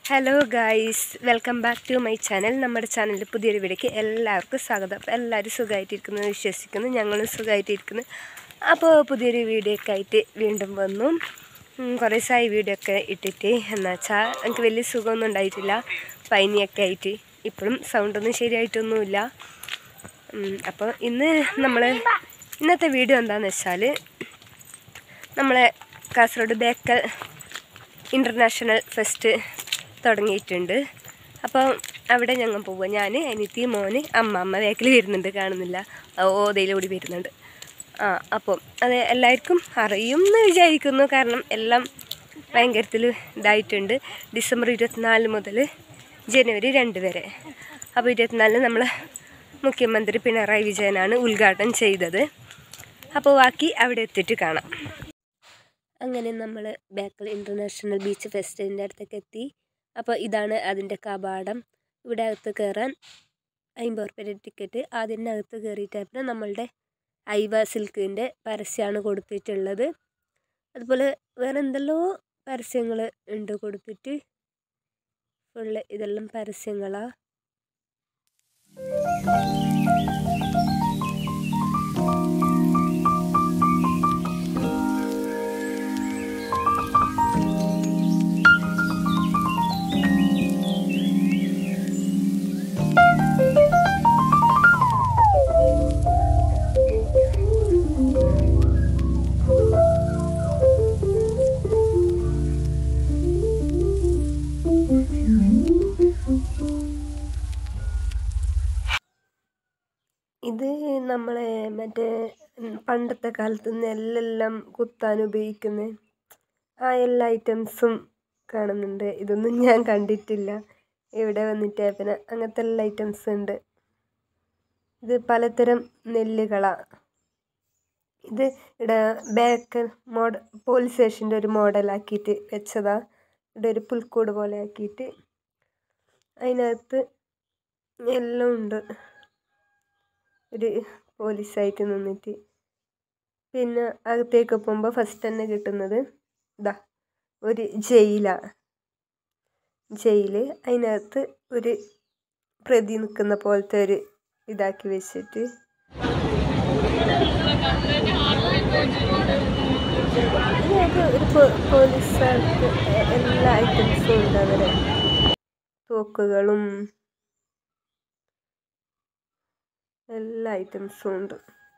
Hello guys welcome back to my channel നമ്മുടെ ചാനലിൽ പുതിയൊരു വീഡിയോക്ക് എല്ലാവർക്കും സ്വാഗതം അപ്പോൾ എല്ലാവരും സുഖമായിട്ടിരിക്കുന്നു എന്ന് വിശ്വസിക്കുന്നു ഞങ്ങളും സുഖമായിട്ടിരിക്കുന്നു അപ്പോൾ പുതിയൊരു വീഡിയോ ഒക്കെ ആയിട്ട് വീണ്ടും വന്നു ഉം, കുറേ ദിവസമായി വീഡിയോ ഒക്കെ ഇട്ടിട്ട് എന്ന് വെച്ചാൽ എനിക്ക് വലിയ സുഖമൊന്നും ഉണ്ടായിട്ടില്ല പനിയൊക്കെ ആയിട്ട് ഇപ്പോഴും സൗണ്ടൊന്നും ശരിയായിട്ടൊന്നുമില്ല ഉം, അപ്പോൾ ഇന്ന് നമ്മൾ ഇന്നത്തെ വീഡിയോ എന്താണെന്ന് വെച്ചാൽ നമ്മളെ കാസർഗോഡ് ബേക്കൽ ഇൻ്റർനാഷണൽ ഫെസ്റ്റ് തുടങ്ങിയിട്ടുണ്ട് അപ്പോൾ അവിടെ ഞങ്ങൾ പോവുക ഞാൻ അനിയത്തി മോന് അമ്മ അമ്മ ബാക്കിൽ വരുന്നുണ്ട് കാണുന്നില്ല ഓതയിലൂടി വരുന്നുണ്ട് ആ അപ്പോൾ അത് എല്ലാവർക്കും അറിയും എന്ന് വിചാരിക്കുന്നു കാരണം എല്ലാം ഭയങ്കരത്തിൽ ഇതായിട്ടുണ്ട് ഡിസംബർ ഇരുപത്തിനാല് മുതൽ ജനുവരി രണ്ട് വരെ അപ്പോൾ ഇരുപത്തിനാലിന് നമ്മൾ മുഖ്യമന്ത്രി പിണറായി വിജയനാണ് ഉദ്ഘാടനം ചെയ്തത് അപ്പോൾ ബാക്കി അവിടെ എത്തിയിട്ട് കാണാം അങ്ങനെ നമ്മൾ ബേക്കൽ ഇൻ്റർനാഷണൽ ബീച്ച് ഫെസ്റ്റിൻ്റെ അടുത്തേക്ക് എത്തി അപ്പോൾ ഇതാണ് അതിൻ്റെ കവാടം ഇവിടെ അകത്ത് കയറാൻ അമ്പത് റുപ്യയുടെ ടിക്കറ്റ് അതിൻ്റെ അകത്ത് കയറിയിട്ടായപ്പോൾ നമ്മളുടെ ഐവ സിൽക്കിൻ്റെ പരസ്യമാണ് കൊടുത്തിട്ടുള്ളത് അതുപോലെ വേറെ എന്തെല്ലോ പരസ്യങ്ങൾ ഉണ്ട് കൊടുത്തിട്ട് ഫുള്ള് ഇതെല്ലാം പരസ്യങ്ങളാണ് ഇത് നമ്മളെ മറ്റേ ഉം, പണ്ടത്തെ കാലത്ത് നെല്ലെല്ലാം കുത്താൻ ഉപയോഗിക്കുന്ന ആ എല്ലാ ഐറ്റംസും കാണുന്നുണ്ട് ഇതൊന്നും ഞാൻ കണ്ടിട്ടില്ല ഇവിടെ വന്നിട്ട് പിന്നെ അങ്ങനത്തെ എല്ലാ ഐറ്റംസ് ഉണ്ട് ഇത് പലതരം നെല്ലുകളാണ് ഇത് ഇവിടെ ബേക്കൽ മോഡ പോലീസ് സ്റ്റേഷൻ്റെ ഒരു മോഡലാക്കിയിട്ട് വെച്ചതാ ഇവിടെ ഒരു പുൽക്കൂട് പോലെ ആക്കിയിട്ട് അതിനകത്ത് എല്ലാം ഉണ്ട് ഒരു പോലീസായിട്ട് നിന്നിട്ട് പിന്നെ അകത്തേക്ക് പോകുമ്പോൾ ഫസ്റ്റ് തന്നെ കിട്ടുന്നത് ഇതാ ഒരു ജയിലാണ് ജയില് അതിനകത്ത് ഒരു പ്രതി നിൽക്കുന്ന പോലത്തെ ഒരു ഇതാക്കി വെച്ചിട്ട് ഇതിനകത്ത് ഒരു പോ- പോലീസുകാർക്ക് എ- എല്ലാ ഐറ്റംസും ഉണ്ട് അവരെ തോക്കുകളും എല്ലാ ഐറ്റംസും ഉണ്ട്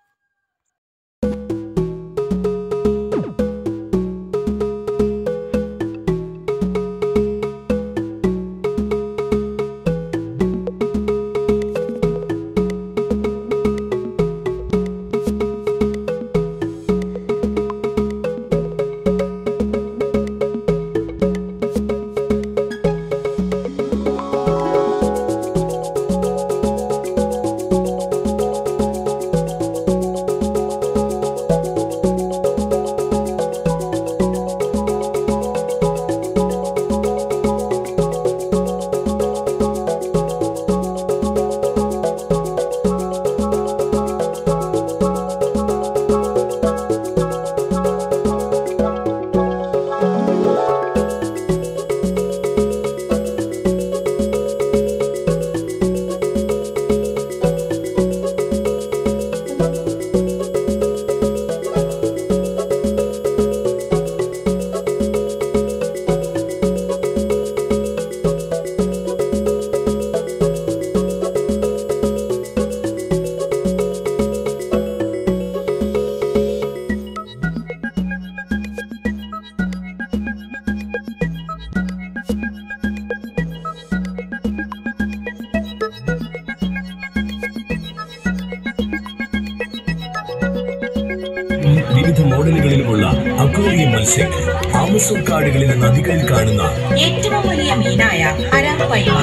വിവിധ മോഡലുകളിലുമുള്ള അക്വേറിയം മത്സ്യങ്ങൾ ആമസോൺ കാടുകളിലെ നദികളിൽ കാണുന്ന ഏറ്റവും വലിയ മീനായ അരാപ്പൈമ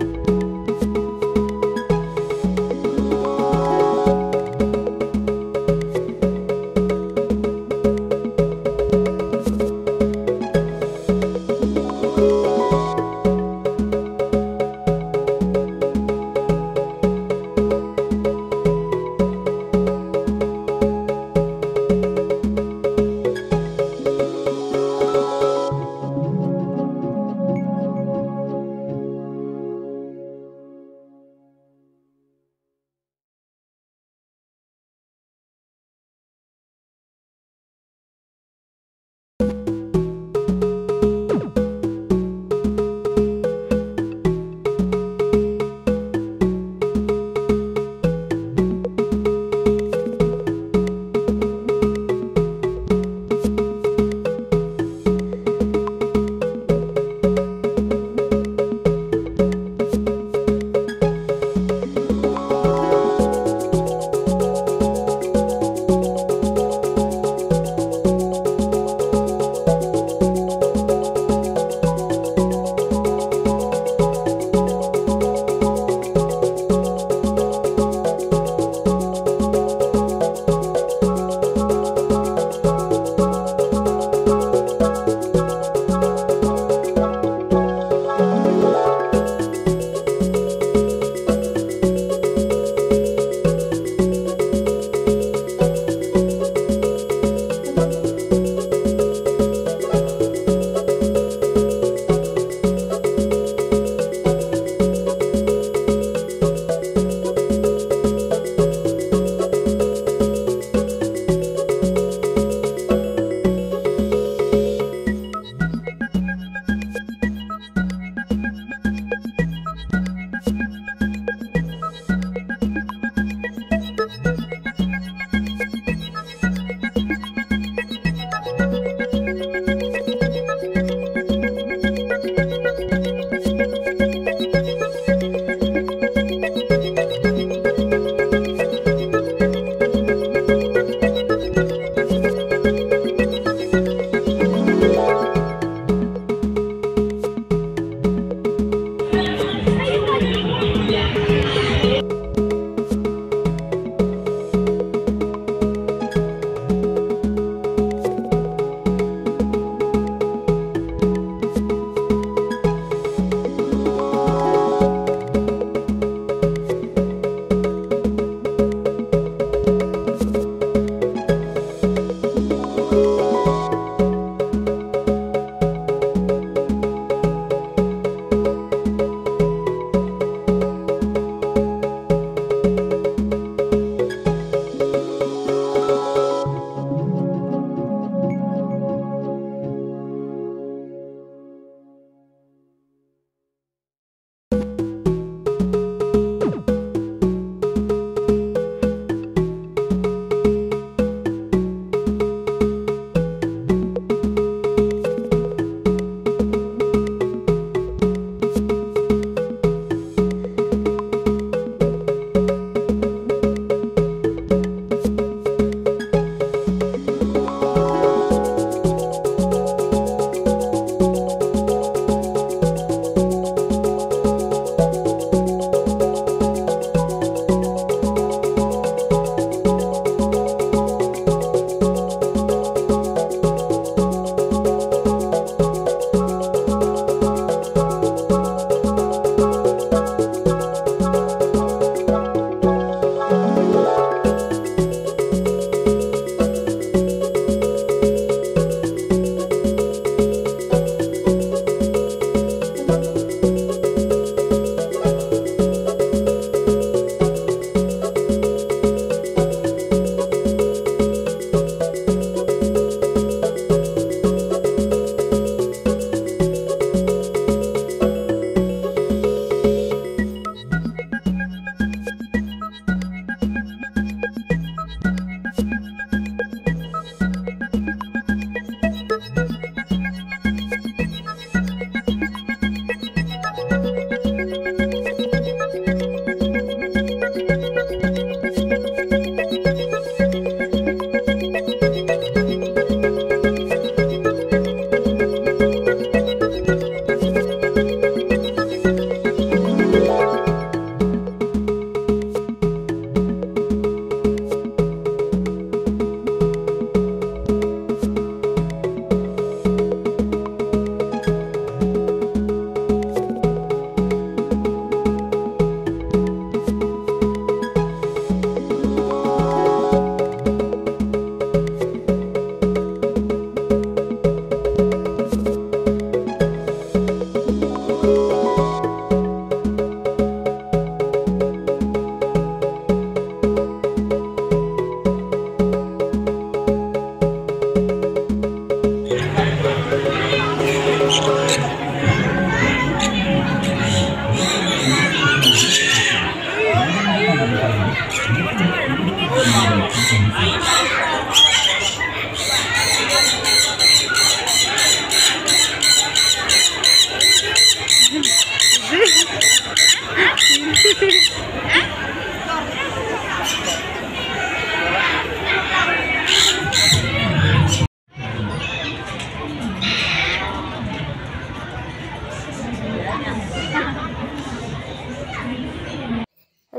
ഇത്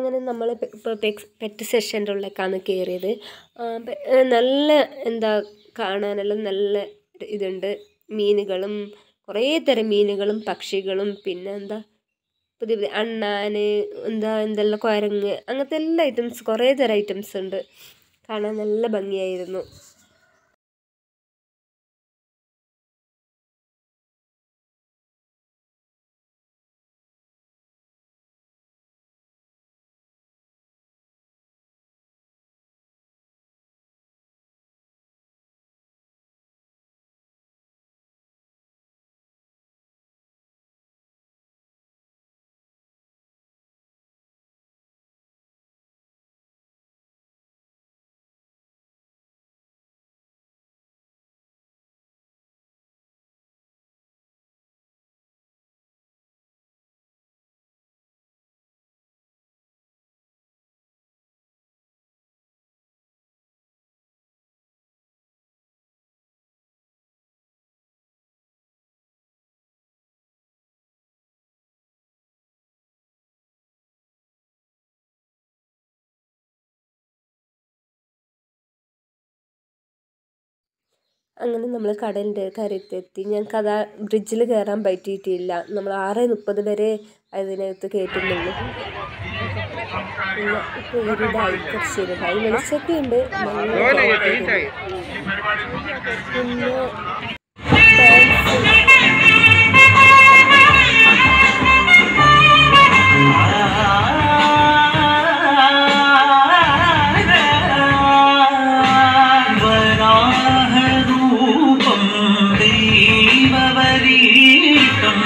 അങ്ങനെ നമ്മൾ ഇപ്പോൾ പെറ്റ് സെഷൻ്റെ ഉള്ളിലേക്കാണ് കയറിയത് ആ, പെ- ഏ, നല്ല എന്താ കാണാനെല്ലാം നല്ല ഇതുണ്ട് മീനുകളും കുറേ തരം മീനുകളും പക്ഷികളും പിന്നെ എന്താ പുതിയ പുതിയ അണ്ണാന് എന്താ എന്തെല്ലാം കുരങ്ങ് അങ്ങനത്തെ എല്ലാ ഐറ്റംസ് കുറേ തരം ഐറ്റംസ് ഉണ്ട് കാണാൻ നല്ല ഭംഗിയായിരുന്നു അങ്ങനെ നമ്മൾ കടലിൻ്റെ കരത്തെത്തി ഞങ്ങൾക്ക് അതാ ബ്രിഡ്ജിൽ കയറാൻ പറ്റിയിട്ടില്ല നമ്മൾ ആറ് മുപ്പത് വരെ അതിനകത്ത് കയറ്റുന്നുള്ളൂ പിന്നെ ഇപ്പോൾ ഇരുടായി കുറച്ച് ഇരുടായി വെളിച്ചൊക്കെ ഉണ്ട് നല്ല തിരക്കായിരുന്നു. പിന്നെ ഡാൻസ് വരാഹരൂപം ദൈവവരീകം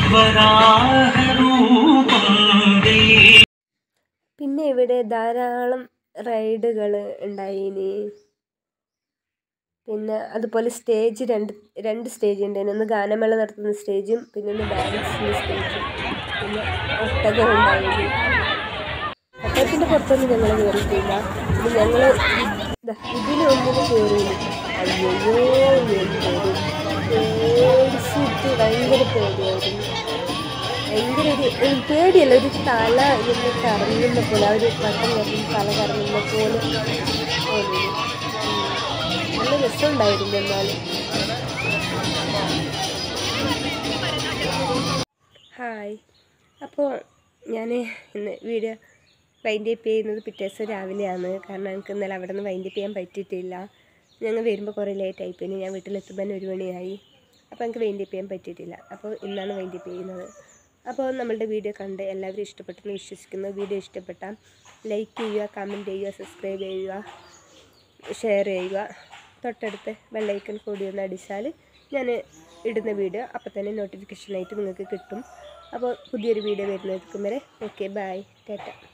വരാഹരൂപം ദൈവ പിന്നെ ഇവിടെ ധാരാളം റൈഡുകൾ ഉണ്ടായിനി പിന്നെ അതുപോലെ സ്റ്റേജ് രണ്ട് രണ്ട് സ്റ്റേജ് ഉണ്ടായിരുന്നു ഒന്ന് ഗാനമേള നടത്തുന്ന സ്റ്റേജും പിന്നെ ഒന്ന് ഡാൻസിൻ്റെ സ്റ്റേജും പിന്നെ ഒട്ടകം ഉണ്ടായിരുന്നു ഒട്ടകത്തിൻ്റെ പുറത്തൊന്നും ഞങ്ങൾ കയറിയിട്ടില്ല പിന്നെ ഞങ്ങൾ ഇതിലൊന്നിനും കയറിയില്ല അയ്യോ എന്തൊരു പേടിച്ചിട്ട് ഭയങ്കര പേടിയായിരുന്നു ഭയങ്കര ഒരു ഒരു പേടിയല്ല ഒരു തല ഇങ്ങനെ കറങ്ങുന്ന പോലെ ആ ഒരു വട്ടം കറങ്ങുന്ന തല കറങ്ങുന്ന പോലെ തോന്നി. ഉം. നല്ല രസമുണ്ടായിരുന്നു എന്നാലും ഹായ് അപ്പോൾ ഞാൻ ഇന്ന് വീഡിയോ വൈൻഡ് അപ്പ് ചെയ്യുന്നത് പിറ്റേ ദിവസം രാവിലെയാണ് കാരണം എനിക്ക് ഇന്നലെ അവിടെ നിന്ന് വൈൻഡ് അപ്പ് ചെയ്യാൻ പറ്റിയിട്ടില്ല ഞങ്ങൾ വരുമ്പോൾ കുറേ ലേറ്റ് ആയി പിന്നെ ഞാൻ വീട്ടിലെത്തുമ്പോൾ തന്നെ ഒരു മണിയായി അപ്പോൾ എനിക്ക് വൈൻഡ് അപ്പ് ചെയ്യാൻ പറ്റിയിട്ടില്ല അപ്പോൾ ഇന്നാണ് വൈൻഡ് അപ്പ് ചെയ്യുന്നത് അപ്പോൾ നമ്മളുടെ വീഡിയോ കണ്ട് എല്ലാവരും ഇഷ്ടപ്പെട്ടെന്ന് വിശ്വസിക്കുന്നു വീഡിയോ ഇഷ്ടപ്പെട്ടാൽ ലൈക്ക് ചെയ്യുക കമൻറ്റ് ചെയ്യുക സബ്സ്ക്രൈബ് ചെയ്യുക ഷെയർ ചെയ്യുക തൊട്ടടുത്ത് ബെല്ലൈക്കൺ കൂടി ഒന്ന് അടിച്ചാൽ ഞാൻ ഇടുന്ന വീഡിയോ അപ്പോൾ തന്നെ നോട്ടിഫിക്കേഷനായിട്ട് നിങ്ങൾക്ക് കിട്ടും അപ്പോൾ പുതിയൊരു വീഡിയോ വരുന്നതിനും വരെ ഓക്കെ ബൈ ടാറ്റ